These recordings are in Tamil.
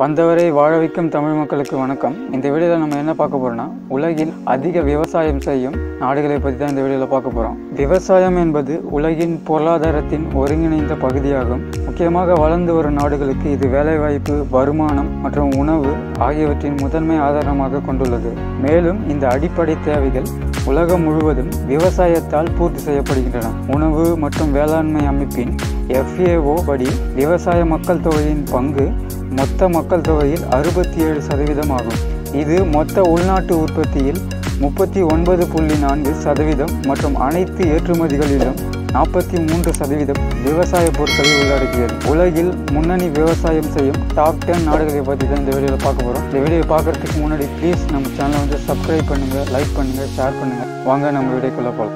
வந்தவரை வாழ வைக்கும் தமிழ் மக்களுக்கு வணக்கம் இந்த வீடியோவில் நம்ம என்ன பார்க்க போறோம்னா உலகில் அதிக விவசாயம் செய்யும் நாடுகளை பற்றி தான் இந்த வீடியோவில் பார்க்க போகிறோம் விவசாயம் என்பது உலகின் பொருளாதாரத்தின் ஒருங்கிணைந்த பகுதியாகும் முக்கியமாக வளர்ந்து வரும் நாடுகளுக்கு இது வேலைவாய்ப்பு வருமானம் மற்றும் உணவு ஆகியவற்றின் முதன்மை ஆதாரமாக கொண்டுள்ளது மேலும் இந்த அடிப்படை தேவைகள் உலகம் முழுவதும் விவசாயத்தால் பூர்த்தி செய்யப்படுகின்றன உணவு மற்றும் வேளாண்மை அமைப்பின் எஃப்ஏஓ படி விவசாய மக்கள் தொகையின் பங்கு மொத்த மக்கள் தொகையில் அறுபத்தி ஏழு சதவீதம் ஆகும் இது மொத்த உள்நாட்டு உற்பத்தியில் முப்பத்தி ஒன்பது புள்ளி நான்கு சதவீதம் மற்றும் அனைத்து ஏற்றுமதிகளிலும் நாற்பத்தி மூன்று சதவீதம் விவசாய பொருட்களை உள்ளடக்கியது உலகில் முன்னணி விவசாயம் செய்யும் டாப் டென் நாடுகளை பற்றி தான் இந்த வீடியோவில் பார்க்க போகிறோம் இந்த வீடியோ பார்க்கறதுக்கு முன்னாடி ப்ளீஸ் நம்ம சேனலை வந்து சப்ஸ்கிரைப் பண்ணுங்கள் லைக் பண்ணுங்கள் ஷேர் பண்ணுங்கள் வாங்க நம்ம வீடியோக்குள்ளே போகலாம்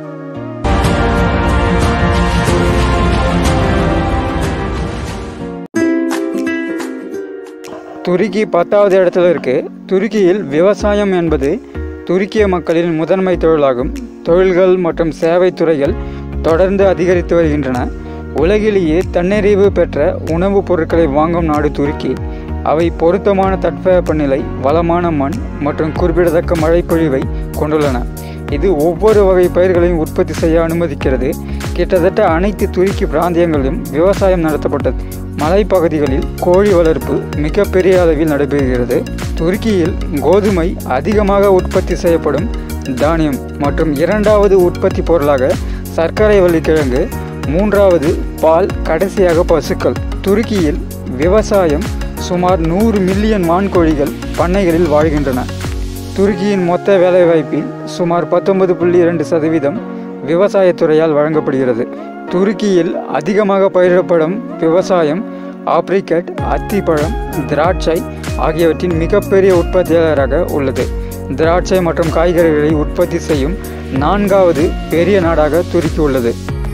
துருக்கி பத்தாவது இடத்துல இருக்கு துருக்கியில் விவசாயம் என்பது துருக்கிய மக்களின் முதன்மை தொழிலாகும் தொழில்கள் மற்றும் சேவை துறைகள் தொடர்ந்து அதிகரித்து வருகின்றன உலகிலேயே தன்னிறைவு பெற்ற உணவுப் பொருட்களை வாங்கும் நாடு துருக்கி அவை பொருத்தமான தட்பவெப்பநிலை வளமான மண் மற்றும் குறிப்பிடத்தக்க மழைப்பொழிவை கொண்டுள்ளன இது ஒவ்வொரு வகை பயிர்களையும் உற்பத்தி செய்ய அனுமதிக்கிறது கிட்டத்தட்ட அனைத்து துருக்கி பிராந்தியங்களிலும் விவசாயம் நடத்தப்பட்டது மலைப்பகுதிகளில் கோழி வளர்ப்பு மிகப்பெரிய அளவில் நடைபெறுகிறது துருக்கியில் கோதுமை அதிகமாக உற்பத்தி செய்யப்படும் தானியம் மற்றும் இரண்டாவது உற்பத்தி பொருளாக சர்க்கரை வள்ளிக்கிழங்கு மூன்றாவது பால் கடைசியாக பசுக்கள் துருக்கியில் விவசாயம் சுமார் நூறு மில்லியன் வான்கோழிகள் பண்ணைகளில் வாழ்கின்றன துருக்கியின் மொத்த வேலைவாய்ப்பில் சுமார் பத்தொன்பது புள்ளி இரண்டு சதவீதம் விவசாயத்துறையால் வழங்கப்படுகிறது துருக்கியில் அதிகமாக பயிரிடப்படும் விவசாயம் ஆப்ரிக்கட் அத்திப்பழம் திராட்சை ஆகியவற்றின் மிகப்பெரிய உற்பத்தியாளராக உள்ளது திராட்சை மற்றும் காய்கறிகளை உற்பத்தி செய்யும் நான்காவது பெரிய நாடாக துருக்கி உள்ளது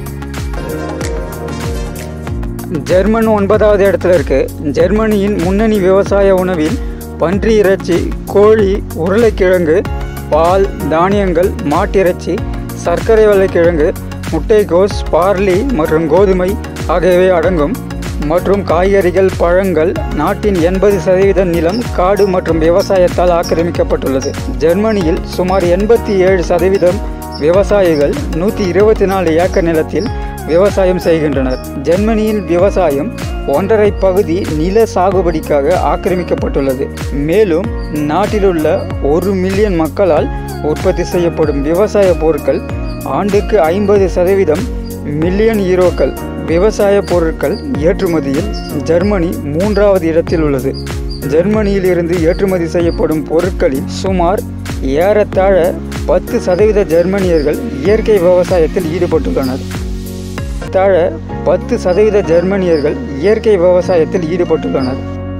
ஜெர்மன் ஒன்பதாவது இடத்துல இருக்கு ஜெர்மனியின் முன்னணி விவசாய உணவில் பன்றி இறைச்சி கோழி உருளைக்கிழங்கு பால் தானியங்கள் மாட்டிறைச்சி சர்க்கரை வெள்ளைக்கிழங்கு முட்டைகோஸ் பார்லி மற்றும் கோதுமை ஆகியவை அடங்கும் மற்றும் காய்கறிகள் பழங்கள் நாட்டின் எண்பது சதவீத நிலம் காடு மற்றும் விவசாயத்தால் ஆக்கிரமிக்கப்பட்டுள்ளது ஜெர்மனியில் சுமார் எண்பத்தி ஏழு சதவீதம் விவசாயிகள் நூற்றி இருபத்தி நாலு ஏக்கர் நிலத்தில் விவசாயம் செய்கின்றனர் ஜெர்மனியின் விவசாயம் ஒன்றரை பகுதி நில சாகுபடிக்காக ஆக்கிரமிக்கப்பட்டுள்ளது மேலும் நாட்டிலுள்ள ஒரு மில்லியன் மக்களால் உற்பத்தி செய்யப்படும் விவசாய பொருட்கள் ஆண்டுக்கு ஐம்பது சதவீதம் மில்லியன் ஈரோக்கள் விவசாய பொருட்கள் ஏற்றுமதியில் ஜெர்மனி மூன்றாவது இடத்தில் உள்ளது ஜெர்மனியில் இருந்து ஏற்றுமதி செய்யப்படும் பொருட்களில் சுமார் ஏறத்தாழ பத்து சதவீத ஜெர்மனியர்கள் இயற்கை விவசாயத்தில் ஈடுபட்டுள்ளனர் தாழ பத்து சதவீத ஜெர்மனியர்கள் இயற்கை விவசாயத்தில் ஈடுபட்டுள்ளனர்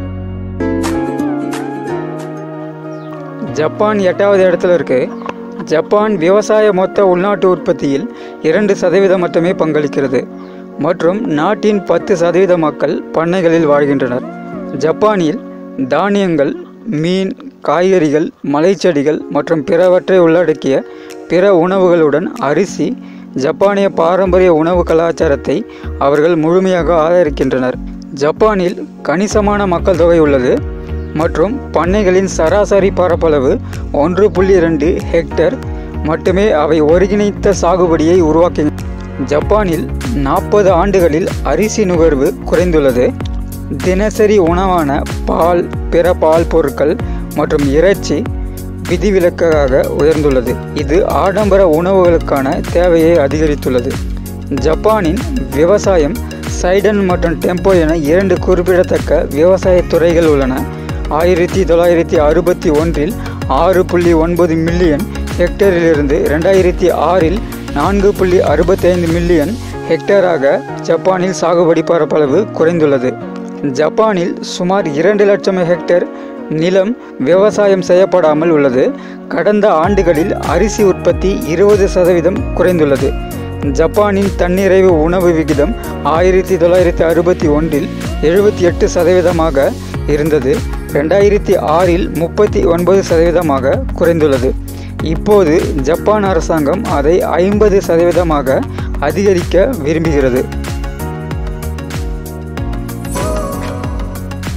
ஜப்பான் எட்டாவது இடத்துல இருக்கு ஜப்பான் விவசாய மொத்த உள்நாட்டு உற்பத்தியில் இரண்டு சதவீதம் மட்டுமே பங்களிக்கிறது மற்றும் நாட்டின் பத்து சதவீத மக்கள் பண்ணைகளில் வாழ்கின்றனர் ஜப்பானில் தானியங்கள் மீன் காய்கறிகள் மலைச்செடிகள் மற்றும் பிறவற்றை உள்ளடக்கிய பிற உணவுகளுடன் அரிசி ஜப்பானிய பாரம்பரிய உணவு கலாச்சாரத்தை அவர்கள் முழுமையாக ஆதரிக்கின்றனர் ஜப்பானில் கணிசமான மக்கள் தொகை உள்ளது மற்றும் பண்ணைகளின் சராசரி பரப்பளவு ஒன்று புள்ளி ரெண்டு ஹெக்டர் மட்டுமே அவை ஒருங்கிணைத்த சாகுபடியை உருவாக்கி ஜப்பானில் நாற்பது ஆண்டுகளில் அரிசி நுகர்வு குறைந்துள்ளது தினசரி உணவான பால் பிற பால் பொருட்கள் மற்றும் இறைச்சி விதிவிலக்காக உயர்ந்துள்ளது இது ஆடம்பர உணவுகளுக்கான தேவையை அதிகரித்துள்ளது ஜப்பானின் விவசாயம் சைடன் மற்றும் டெம்போ என இரண்டு குறிப்பிடத்தக்க விவசாய துறைகள் உள்ளன ஆயிரத்தி தொள்ளாயிரத்தி அறுபத்தி ஒன்றில் ஆறு புள்ளி ஒன்பது மில்லியன் ஹெக்டரிலிருந்து ரெண்டாயிரத்தி ஆறில் நான்கு புள்ளி அறுபத்தைந்து மில்லியன் ஹெக்டராக ஜப்பானில் சாகுபடி பரப்பளவு குறைந்துள்ளது ஜப்பானில் சுமார் இரண்டு லட்சம் ஹெக்டேர் நிலம் விவசாயம் செய்யப்படாமல் உள்ளது கடந்த ஆண்டுகளில் அரிசி உற்பத்தி இருபது சதவீதம் குறைந்துள்ளது ஜப்பானின் தன்னிறைவு உணவு விகிதம் ஆயிரத்தி தொள்ளாயிரத்தி அறுபத்தி ஒன்றில் எழுபத்தி எட்டு சதவீதமாக இருந்தது ரெண்டாயிரத்தி ஆறில் முப்பத்தி ஒன்பது சதவீதமாக குறைந்துள்ளது இப்போது ஜப்பான் அரசாங்கம் அதை ஐம்பது சதவீதமாக அதிகரிக்க விரும்புகிறது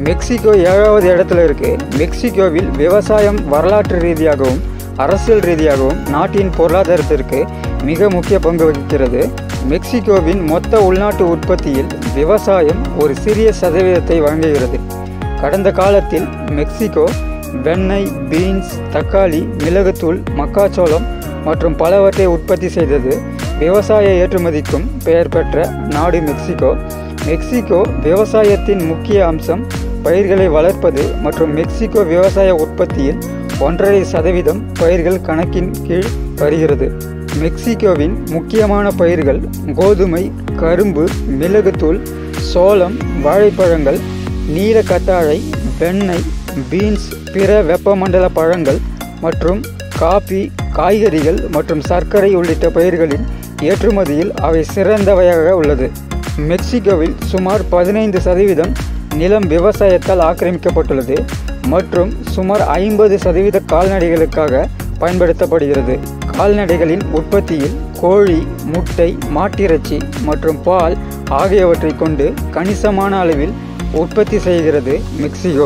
மெக்சிகோ ஏழாவது இடத்துல இருக்கு மெக்சிகோவில் விவசாயம் வரலாற்று ரீதியாகவும் அரசியல் ரீதியாகவும் நாட்டின் பொருளாதாரத்திற்கு மிக முக்கிய பங்கு வகிக்கிறது மெக்சிகோவின் மொத்த உள்நாட்டு உற்பத்தியில் விவசாயம் ஒரு சிறிய சதவீதத்தை வழங்குகிறது கடந்த காலத்தில் மெக்சிகோ வெண்ணெய் பீன்ஸ் தக்காளி மிளகுத்தூள் மக்காச்சோளம் மற்றும் பலவற்றை உற்பத்தி செய்தது விவசாய ஏற்றுமதிக்கும் பெயர் பெற்ற நாடு மெக்சிகோ மெக்சிகோ விவசாயத்தின் முக்கிய அம்சம் பயிர்களை வளர்ப்பது மற்றும் மெக்சிகோ விவசாய உற்பத்தியில் ஒன்றரை சதவீதம் பயிர்கள் கணக்கின் கீழ் வருகிறது மெக்சிகோவின் முக்கியமான பயிர்கள் கோதுமை கரும்பு மிளகுத்தூள் சோளம் வாழைப்பழங்கள் நீல கத்தாழை வெண்ணெய் பீன்ஸ் பிற வெப்பமண்டல பழங்கள் மற்றும் காபி காய்கறிகள் மற்றும் சர்க்கரை உள்ளிட்ட பயிர்களின் ஏற்றுமதியில் அவை சிறந்தவையாக உள்ளது மெக்சிகோவில் சுமார் பதினைந்து சதவீதம் நிலம் விவசாயத்தால் ஆக்கிரமிக்கப்பட்டுள்ளது மற்றும் சுமார் ஐம்பது சதவீத கால்நடைகளுக்காக பயன்படுத்தப்படுகிறது கால்நடைகளின் உற்பத்தியில் கோழி முட்டை மாட்டிறைச்சி மற்றும் பால் ஆகியவற்றை கொண்டு கணிசமான அளவில் உற்பத்தி செய்கிறது மெக்சிகோ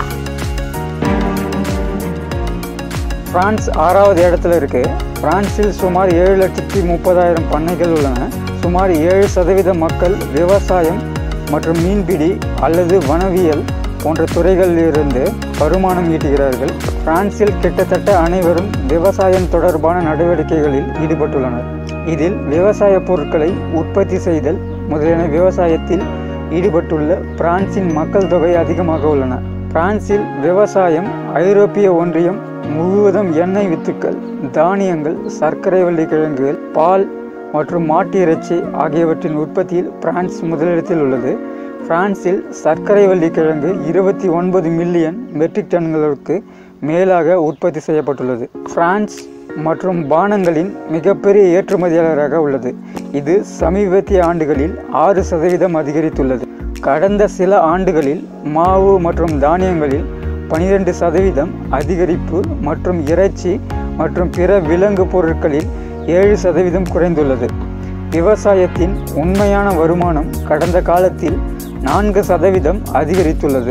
பிரான்ஸ் ஆறாவது இடத்துல இருக்கு பிரான்சில் சுமார் ஏழு லட்சத்தி முப்பதாயிரம் பண்ணைகள் உள்ளன சுமார் ஏழு சதவீத மக்கள் விவசாயம் மற்றும் மீன்பிடி அல்லது வனவியல் போன்ற துறைகளிலிருந்து வருமானம் ஈட்டுகிறார்கள் பிரான்சில் கிட்டத்தட்ட அனைவரும் விவசாயம் தொடர்பான நடவடிக்கைகளில் ஈடுபட்டுள்ளனர் இதில் விவசாய பொருட்களை உற்பத்தி செய்தல் முதலியன விவசாயத்தில் ஈடுபட்டுள்ள பிரான்சின் மக்கள் தொகை அதிகமாக உள்ளன பிரான்சில் விவசாயம் ஐரோப்பிய ஒன்றியம் முழுவதும் எண்ணெய் வித்துக்கள் தானியங்கள் சர்க்கரை வள்ளி கிழங்குகள் பால் மற்றும் மாட்டு இறைச்சி ஆகியவற்றின் உற்பத்தியில் பிரான்ஸ் முதலிடத்தில் உள்ளது பிரான்சில் சர்க்கரை வள்ளி கிழங்கு இருபத்தி ஒன்பது மில்லியன் மெட்ரிக் டன்களுக்கு மேலாக உற்பத்தி செய்யப்பட்டுள்ளது பிரான்ஸ் மற்றும் பானங்களின் மிகப்பெரிய ஏற்றுமதியாளராக உள்ளது இது சமீபத்திய ஆண்டுகளில் ஆறு சதவீதம் அதிகரித்துள்ளது கடந்த சில ஆண்டுகளில் மாவு மற்றும் தானியங்களில் பனிரெண்டு சதவீதம் அதிகரிப்பு மற்றும் இறைச்சி மற்றும் பிற விலங்கு பொருட்களில் ஏழு சதவீதம் குறைந்துள்ளது விவசாயத்தின் உண்மையான வருமானம் கடந்த காலத்தில் நான்கு சதவீதம் அதிகரித்துள்ளது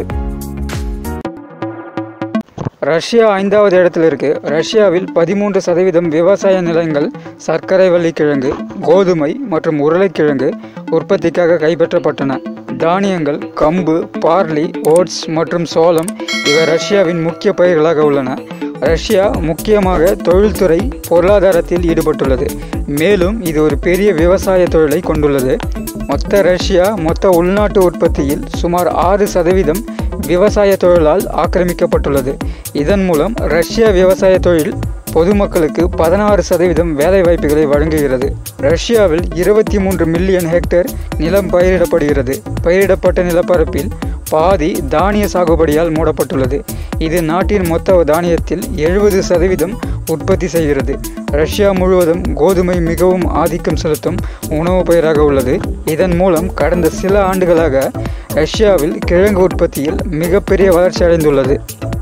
ரஷ்யா ஐந்தாவது இடத்துல இருக்கு ரஷ்யாவில் பதிமூன்று சதவீதம் விவசாய நிலங்கள் சர்க்கரை வள்ளிக்கிழங்கு கோதுமை மற்றும் உருளைக்கிழங்கு உற்பத்திக்காக கைப்பற்றப்பட்டன தானியங்கள் கம்பு பார்லி ஓட்ஸ் மற்றும் சோளம் இவை ரஷ்யாவின் முக்கிய பயிர்களாக உள்ளன ரஷ்யா முக்கியமாக தொழில்துறை பொருளாதாரத்தில் ஈடுபட்டுள்ளது மேலும் இது ஒரு பெரிய விவசாய தொழிலை கொண்டுள்ளது மொத்த ரஷ்யா மொத்த உள்நாட்டு உற்பத்தியில் சுமார் ஆறு சதவீதம் விவசாய தொழிலால் ஆக்கிரமிக்கப்பட்டுள்ளது இதன் மூலம் ரஷ்ய விவசாய தொழில் பொதுமக்களுக்கு பதினாறு சதவீதம் வேலைவாய்ப்புகளை வழங்குகிறது ரஷ்யாவில் இருபத்தி மூன்று மில்லியன் ஹெக்டேர் நிலம் பயிரிடப்படுகிறது பயிரிடப்பட்ட நிலப்பரப்பில் பாதி தானிய சாகுபடியால் மூடப்பட்டுள்ளது இது நாட்டின் மொத்த தானியத்தில் எழுபது சதவீதம் உற்பத்தி செய்கிறது ரஷ்யா முழுவதும் கோதுமை மிகவும் ஆதிக்கம் செலுத்தும் உணவு பயிராக உள்ளது இதன் மூலம் கடந்த சில ஆண்டுகளாக ரஷ்யாவில் கிழங்கு உற்பத்தியில் மிகப்பெரிய வளர்ச்சி அடைந்துள்ளது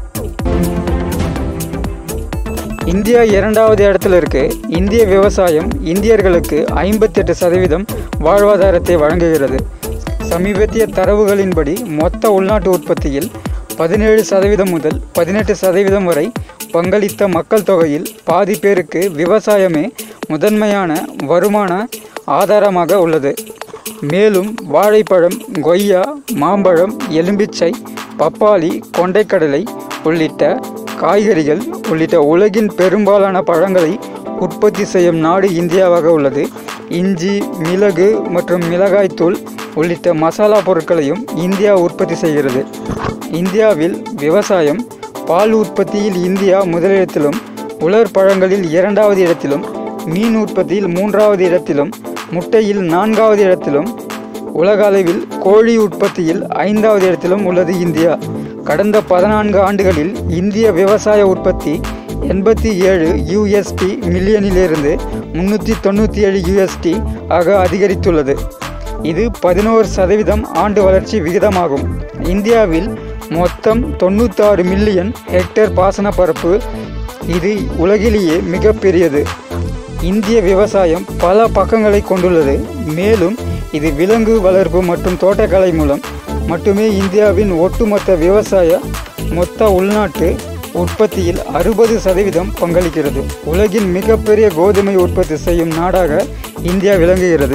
இந்தியா இரண்டாவது இடத்துல இருக்கு இந்திய விவசாயம் இந்தியர்களுக்கு ஐம்பத்தெட்டு சதவீதம் வாழ்வாதாரத்தை வழங்குகிறது சமீபத்திய தரவுகளின்படி மொத்த உள்நாட்டு உற்பத்தியில் பதினேழு சதவீதம் முதல் பதினெட்டு சதவீதம் வரை பங்களித்த மக்கள் தொகையில் பாதி பேருக்கு விவசாயமே முதன்மையான வருமான ஆதாரமாக உள்ளது மேலும் வாழைப்பழம் கொய்யா மாம்பழம் எலும்பிச்சை பப்பாளி கொண்டைக்கடலை உள்ளிட்ட காய்கறிகள் உள்ளிட்ட உலகின் பெரும்பாலான பழங்களை உற்பத்தி செய்யும் நாடு இந்தியாவாக உள்ளது இஞ்சி மிளகு மற்றும் மிளகாய்த்தூள் உள்ளிட்ட மசாலா பொருட்களையும் இந்தியா உற்பத்தி செய்கிறது இந்தியாவில் விவசாயம் பால் உற்பத்தியில் இந்தியா முதலிடத்திலும் உலர் பழங்களில் இரண்டாவது இடத்திலும் மீன் உற்பத்தியில் மூன்றாவது இடத்திலும் முட்டையில் நான்காவது இடத்திலும் உலக அளவில் கோழி உற்பத்தியில் ஐந்தாவது இடத்திலும் உள்ளது இந்தியா கடந்த பதினான்கு ஆண்டுகளில் இந்திய விவசாய உற்பத்தி எண்பத்தி ஏழு யூஎஸ்டி மில்லியனிலிருந்து முன்னூற்றி தொண்ணூற்றி ஏழு யூஎஸ்டி ஆக அதிகரித்துள்ளது இது பதினோரு சதவீதம் ஆண்டு வளர்ச்சி விகிதமாகும் இந்தியாவில் மொத்தம் தொண்ணூத்தாறு மில்லியன் ஹெக்டேர் பாசன பரப்பு இது உலகிலேயே மிகப்பெரியது இந்திய விவசாயம் பல பக்கங்களை கொண்டுள்ளது மேலும் இது விலங்கு வளர்ப்பு மற்றும் தோட்டக்கலை மூலம் மட்டுமே இந்தியாவின் ஒட்டுமொத்த விவசாய மொத்த உள்நாட்டு உற்பத்தியில் அறுபது சதவீதம் பங்களிக்கிறது உலகின் மிகப்பெரிய கோதுமை உற்பத்தி செய்யும் நாடாக இந்தியா விளங்குகிறது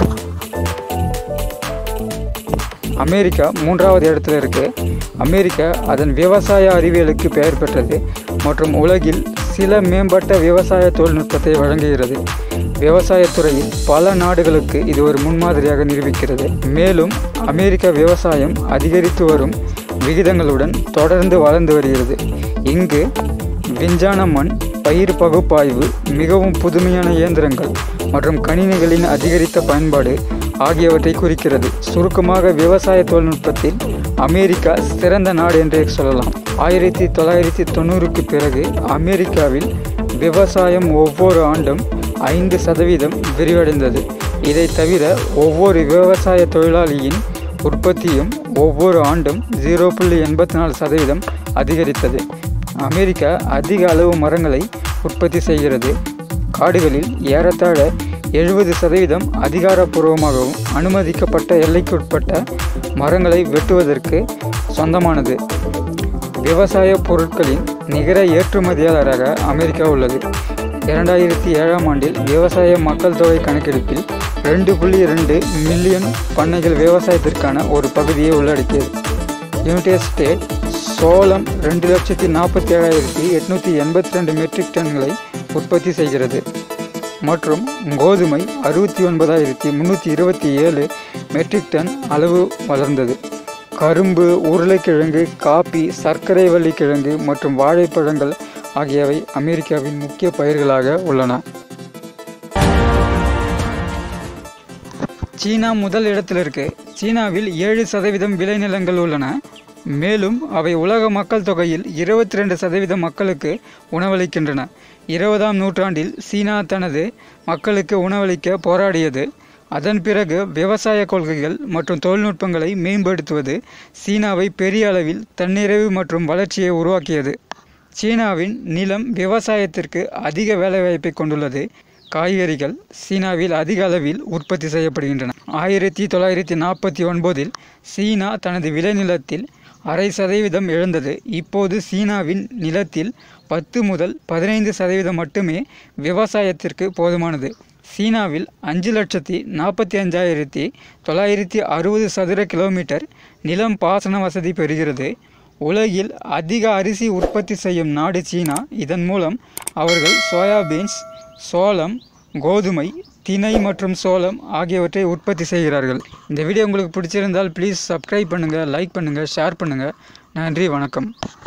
அமெரிக்கா மூன்றாவது இடத்துல இருக்கு அமெரிக்கா அதன் விவசாய அறிவியலுக்கு பெயர் பெற்றது மற்றும் உலகில் சில மேம்பட்ட விவசாய தொழில்நுட்பத்தை வழங்குகிறது விவசாயத்துறையில் பல நாடுகளுக்கு இது ஒரு முன்மாதிரியாக நிரூபிக்கிறது மேலும் அமெரிக்க விவசாயம் அதிகரித்து வரும் விகிதங்களுடன் தொடர்ந்து வளர்ந்து வருகிறது இங்கு விஞ்ஞான மண் பயிர் பகுப்பாய்வு மிகவும் புதுமையான இயந்திரங்கள் மற்றும் கணினிகளின் அதிகரித்த பயன்பாடு ஆகியவற்றை குறிக்கிறது சுருக்கமாக விவசாய தொழில்நுட்பத்தில் அமெரிக்கா சிறந்த நாடு என்றே சொல்லலாம் ஆயிரத்தி தொள்ளாயிரத்தி தொண்ணூறுக்கு பிறகு அமெரிக்காவில் விவசாயம் ஒவ்வொரு ஆண்டும் ஐந்து சதவீதம் விரிவடைந்தது இதை தவிர ஒவ்வொரு விவசாய தொழிலாளியின் உற்பத்தியும் ஒவ்வொரு ஆண்டும் ஜீரோ புள்ளி எண்பத்தி நாலு சதவீதம் அதிகரித்தது அமெரிக்கா அதிக அளவு மரங்களை உற்பத்தி செய்கிறது காடுகளில் ஏறத்தாழ எழுபது சதவீதம் அதிகாரப்பூர்வமாகவும் அனுமதிக்கப்பட்ட எல்லைக்குட்பட்ட மரங்களை வெட்டுவதற்கு சொந்தமானது விவசாய பொருட்களின் நிகர ஏற்றுமதியாளராக அமெரிக்கா உள்ளது இரண்டாயிரத்தி ஏழாம் ஆண்டில் விவசாய மக்கள் தொகை கணக்கெடுப்பில் ரெண்டு புள்ளி ரெண்டு மில்லியன் பண்ணைகள் விவசாயத்திற்கான ஒரு பகுதியை உள்ளடக்கியது யுனைடெட் ஸ்டேட் சோளம் ரெண்டு லட்சத்தி நாற்பத்தி ஏழாயிரத்தி எட்நூற்றி எண்பத்தி ரெண்டு மெட்ரிக் டன்களை உற்பத்தி செய்கிறது மற்றும் கோதுமை அறுபத்தி ஒன்பதாயிரத்தி முந்நூற்றி இருபத்தி ஏழு மெட்ரிக் டன் அளவு வளர்ந்தது கரும்பு உருளைக்கிழங்கு காபி சர்க்கரை வள்ளிக்கிழங்கு மற்றும் வாழைப்பழங்கள் ஆகியவை அமெரிக்காவின் முக்கிய பயிர்களாக உள்ளன சீனா முதல் இடத்தில் இருக்கு சீனாவில் ஏழு சதவீதம் விளைநிலங்கள் உள்ளன மேலும் அவை உலக மக்கள் தொகையில் இருபத்தி ரெண்டு சதவீத மக்களுக்கு உணவளிக்கின்றன இருபதாம் நூற்றாண்டில் சீனா தனது மக்களுக்கு உணவளிக்க போராடியது அதன் பிறகு விவசாய கொள்கைகள் மற்றும் தொழில்நுட்பங்களை மேம்படுத்துவது சீனாவை பெரிய அளவில் தன்னிறைவு மற்றும் வளர்ச்சியை உருவாக்கியது சீனாவின் நிலம் விவசாயத்திற்கு அதிக வேலைவாய்ப்பை கொண்டுள்ளது காய்கறிகள் சீனாவில் அதிக அளவில் உற்பத்தி செய்யப்படுகின்றன ஆயிரத்தி தொள்ளாயிரத்தி நாற்பத்தி ஒன்பதில் சீனா தனது விளைநிலத்தில் அரை சதவீதம் இழந்தது இப்போது சீனாவின் நிலத்தில் பத்து முதல் பதினைந்து சதவீதம் மட்டுமே விவசாயத்திற்கு போதுமானது சீனாவில் அஞ்சு லட்சத்தி நாற்பத்தி அஞ்சாயிரத்தி தொள்ளாயிரத்தி அறுபது சதுர கிலோமீட்டர் நிலம் பாசன வசதி பெறுகிறது உலகில் அதிக அரிசி உற்பத்தி செய்யும் நாடு சீனா இதன் மூலம் அவர்கள் சோயாபீன்ஸ் சோளம் கோதுமை திணை மற்றும் சோளம் ஆகியவற்றை உற்பத்தி செய்கிறார்கள் இந்த வீடியோ உங்களுக்கு பிடிச்சிருந்தால் ப்ளீஸ் சப்ஸ்கிரைப் பண்ணுங்கள் லைக் பண்ணுங்கள் ஷேர் பண்ணுங்கள் நன்றி வணக்கம்